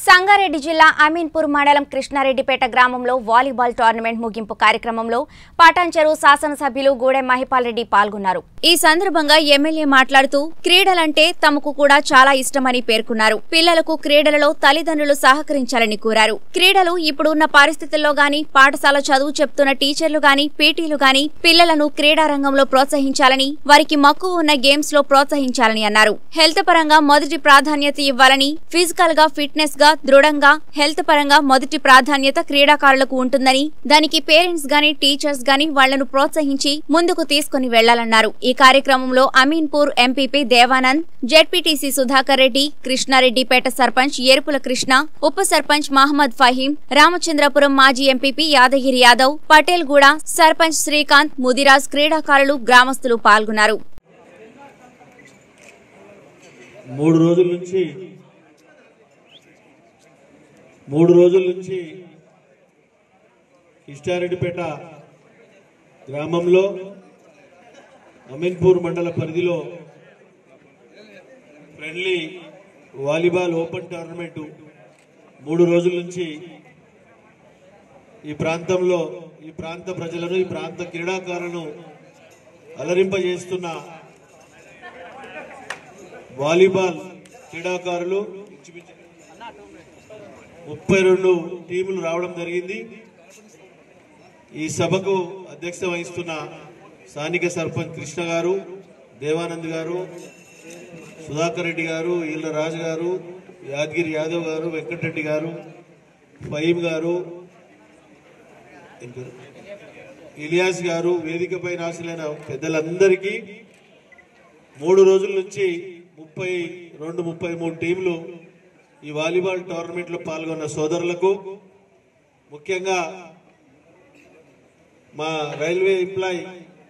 సంగారెడ్డి జిల్లా అమీన్పూర్ మండలం కృష్ణారెడ్డిపేట గ్రామంలో వాలీబాల్ టోర్నమెంట్ ముగింపు కార్యక్రమంలో పటాన్చెరు శాసనసభ్యులు గూడెం మహిపాల్ రెడ్డి పాల్గొన్నారు ఈ సందర్భంగా ఎమ్మెల్యే మాట్లాడుతూ క్రీడలంటే తమకు కూడా చాలా ఇష్టమని పేర్కొన్నారు పిల్లలకు క్రీడలలో తల్లిదండ్రులు సహకరించాలని కోరారు క్రీడలు ఇప్పుడు ఉన్న పరిస్థితుల్లో గాని పాఠశాల చదువు చెప్తున్న టీచర్లు గాని పీటీలు గాని పిల్లలను క్రీడా రంగంలో ప్రోత్సహించాలని వారికి మక్కువ ఉన్న గేమ్స్ లో ప్రోత్సహించాలని అన్నారు హెల్త్ పరంగా మొదటి ప్రాధాన్యత ఇవ్వాలని ఫిజికల్ గా ఫిట్నెస్ గా దృఢంగా హెల్త్ పరంగా మొదటి ప్రాధాన్యత క్రీడాకారులకు ఉంటుందని దానికి పేరెంట్స్ గాని టీచర్స్ గాని వాళ్లను ప్రోత్సహించి ముందుకు తీసుకుని వెళ్లాలన్నారు ఈ కార్యక్రమంలో అమీన్పూర్ ఎంపీపీ దేవానంద్ జెడ్పీటీసీ సుధాకర్ రెడ్డి కృష్ణారెడ్డిపేట సర్పంచ్ ఏరుపుల కృష్ణ ఉప సర్పంచ్ మహమ్మద్ ఫహీం రామచంద్రపురం మాజీ ఎంపీపీ యాదగిరి యాదవ్ పటేల్ గూడ సర్పంచ్ శ్రీకాంత్ ముదిరాజ్ క్రీడాకారులు గ్రామస్తులు పాల్గొన్నారు మూడు రోజుల నుంచి మూడు రోజుల నుంచి కిష్టారెడ్డిపేట గ్రామంలో అమీన్పూర్ మండల పరిధిలో ఫ్రెండ్లీ వాలీబాల్ ఓపెన్ టోర్నమెంటు మూడు రోజుల నుంచి ఈ ప్రాంతంలో ఈ ప్రాంత ప్రజలను ఈ ప్రాంత క్రీడాకారులను అలరింపజేస్తున్న వాలీబాల్ క్రీడాకారులు ఇంచుమించు ముప్పై రెండు టీములు రావడం జరిగింది ఈ సభకు అధ్యక్షత వహిస్తున్న స్థానిక సర్పంచ్ కృష్ణ గారు దేవానంద్ గారు సుధాకర్ రెడ్డి గారు ఈళ్ళ రాజు గారు యాదగిరి యాదవ్ గారు వెంకటరెడ్డి గారు ఫహీం గారు ఇంకా ఇలియాస్ గారు వేదికపై నాశలైన పెద్దలందరికీ మూడు రోజుల నుంచి ముప్పై రెండు ముప్పై మూడు టీంలు ఈ వాలీబాల్ టోర్నమెంట్ లో పాల్గొన్న సోదరులకు ముఖ్యంగా మా రైల్వే ఎంప్లాయ్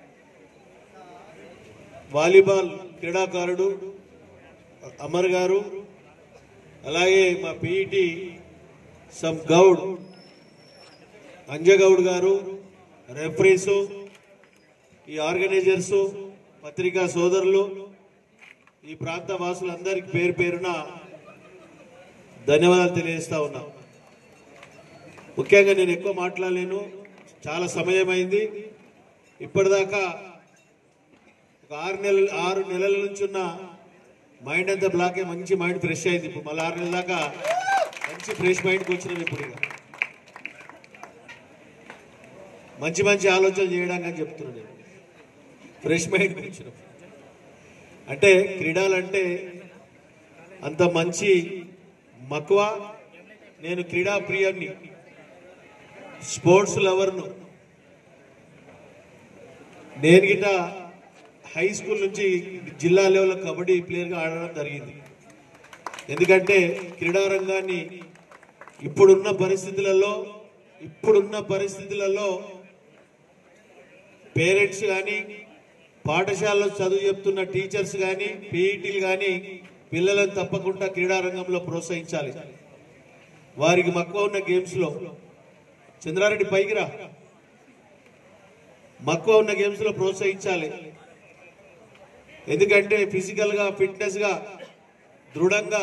వాలీబాల్ క్రీడాకారుడు అమర్ గారు అలాగే మా పీఈటి సమ్ గౌడ్ అంజగౌడ్ గారు రెఫరీసు ఈ ఆర్గనైజర్స్ పత్రికా సోదరులు ఈ ప్రాంత వాసులందరికీ పేరు పేరున ధన్యవాదాలు తెలియజేస్తా ఉన్నా ముఖ్యంగా నేను ఎక్కువ మాట్లాడలేను చాలా సమయం అయింది ఇప్పటిదాకా ఒక ఆరు నెలలు ఆరు నెలల నుంచి ఉన్న మైండ్ అంతా బ్లాక్ అయ్యి మంచి మైండ్ ఫ్రెష్ అయింది ఇప్పుడు మళ్ళీ ఆరు నెలల దాకా మంచి ఫ్రెష్ మైండ్కి వచ్చినాం ఇప్పుడు ఇక మంచి మంచి ఆలోచనలు చేయడానికి అని చెప్తున్నాను నేను ఫ్రెష్ మైండ్ వచ్చినాం అంటే క్రీడలంటే అంత మంచి మక్కువ నేను క్రీడా ప్రియాన్ని స్పోర్ట్స్ లవర్ను నేను గిట్ట హై స్కూల్ నుంచి జిల్లా లెవెల్ కబడ్డీ ప్లేయర్గా ఆడడం జరిగింది ఎందుకంటే క్రీడా రంగాన్ని ఇప్పుడున్న పరిస్థితులలో ఇప్పుడున్న పరిస్థితులలో పేరెంట్స్ కానీ పాఠశాలలో చదువు చెప్తున్న టీచర్స్ కానీ పీఈటీలు కానీ పిల్లలను తప్పకుండా క్రీడా రంగంలో ప్రోత్సహించాలి వారికి మక్కువ ఉన్న గేమ్స్ లో చంద్రారెడ్డి పైకి రా మక్కువ ఉన్న గేమ్స్ లో ప్రోత్సహించాలి ఎందుకంటే ఫిజికల్ గా ఫిట్నెస్ గా దృఢంగా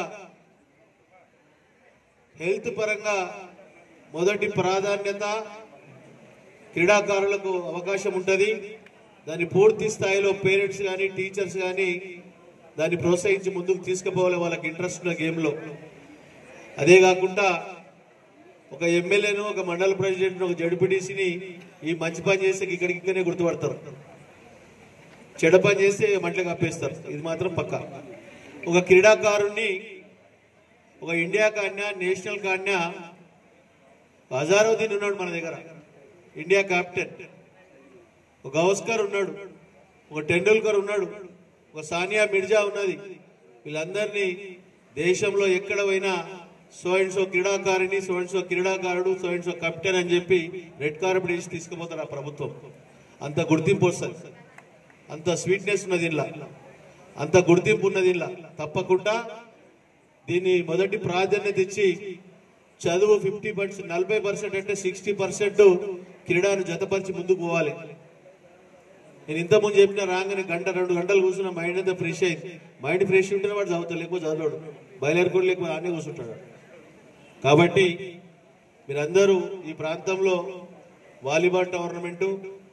హెల్త్ పరంగా మొదటి ప్రాధాన్యత క్రీడాకారులకు అవకాశం ఉంటుంది దాన్ని పూర్తి స్థాయిలో పేరెంట్స్ కానీ టీచర్స్ కానీ దాన్ని ప్రోత్సహించి ముందుకు తీసుకుపోవాలి వాళ్ళకి ఇంట్రెస్ట్ ఉన్న గేమ్లో అదే కాకుండా ఒక ఎమ్మెల్యేను ఒక మండల ప్రెసిడెంట్ ఒక జడ్పీటీసీని ఈ మంచి పని చేస్తే ఇక్కడికి ఇక్కడనే గుర్తుపడతారు చెడ పని చేస్తే మంటలు కప్పేస్తారు ఇది మాత్రం పక్క ఒక క్రీడాకారుణ్ణి ఒక ఇండియా కాన్యా నేషనల్ కాన్యా హజారుద్దీన్ ఉన్నాడు మన దగ్గర ఇండియా కెప్టెన్ ఒక గవస్కర్ ఉన్నాడు ఒక టెండూల్కర్ ఉన్నాడు ఒక సానియా మిర్జా ఉన్నది వీళ్ళందరినీ దేశంలో ఎక్కడ పోయినా సో అండ్ సో క్రీడాకారిణి సో అండ్ సో క్రీడాకారుడు సో అండ్ సో కెప్టెన్ అని చెప్పి రెడ్ కార్పెట్ వేసి తీసుకుపోతారు ఆ ప్రభుత్వం అంత గుర్తింపు వస్తుంది అంత స్వీట్నెస్ ఉన్నది ఇలా అంత గుర్తింపు ఉన్నది ఇలా తప్పకుండా దీన్ని మొదటి ప్రాధాన్యత ఇచ్చి చదువు ఫిఫ్టీ పర్సెంట్ నలభై పర్సెంట్ అంటే సిక్స్టీ పర్సెంట్ క్రీడాను జతపరిచి ముందుకు పోవాలి నేను ఇంతకుముందు చెప్పిన రాగానే గంట రెండు గంటలు కూర్చున్న మైండ్ అంతా ఫ్రెష్ అయింది మైండ్ ఫ్రెష్ ఉంటేనే వాడు చదువుతాడు లేకపోతే చదవడు బయలుదేరి కూడా లేకపోతే అన్నీ కూర్చుంటాడు కాబట్టి మీరందరూ ఈ ప్రాంతంలో వాలీబాల్ టోర్నమెంటు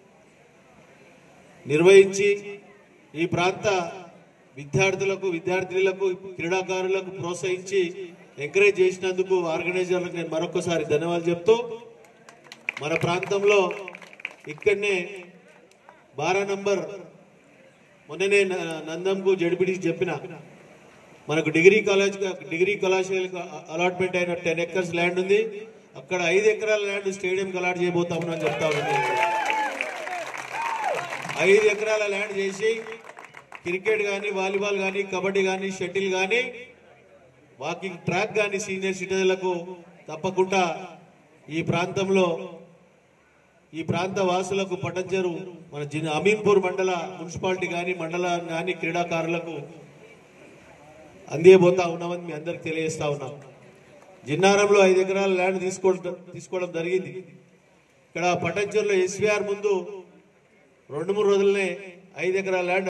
నిర్వహించి ఈ ప్రాంత విద్యార్థులకు విద్యార్థినులకు క్రీడాకారులకు ప్రోత్సహించి ఎంకరేజ్ చేసినందుకు ఆర్గనైజర్లకు నేను మరొకసారి ధన్యవాదాలు చెప్తూ మన ప్రాంతంలో ఇక్కడనే బారా నంబర్ మొన్ననే న- నందంకు జడిపిడి చెప్పిన మనకు డిగ్రీ కాలేజ్ డిగ్రీ కళాశాలకు అలాట్మెంట్ అయిన టెన్ ఎకర్స్ ల్యాండ్ ఉంది అక్కడ ఐదు ఎకరాల ల్యాండ్ స్టేడియం అలాట్ చేయబోతామని చెప్తా ఉన్నాను ఐదు ఎకరాల ల్యాండ్ చేసి క్రికెట్ కానీ వాలీబాల్ కానీ కబడ్డీ కానీ షటిల్ కానీ వాకింగ్ ట్రాక్ కానీ సీనియర్ సిటిజన్లకు తప్పకుండా ఈ ప్రాంతంలో ఈ ప్రాంత వాసులకు పటంచెరు మన జిన్ అమీన్పూర్ మండల మున్సిపాలిటీ కానీ మండల కానీ క్రీడాకారులకు అందియబోతా ఉన్నామని మీ అందరికి తెలియజేస్తా ఉన్నాం జిన్నారంలో ఐదు ఎకరాల ల్యాండ్ తీసుకోవడం తీసుకోవడం జరిగింది ఇక్కడ పటంచెరులో ఎస్వీఆర్ ముందు రెండు మూడు రోజులనే ఐదు ఎకరాల ల్యాండ్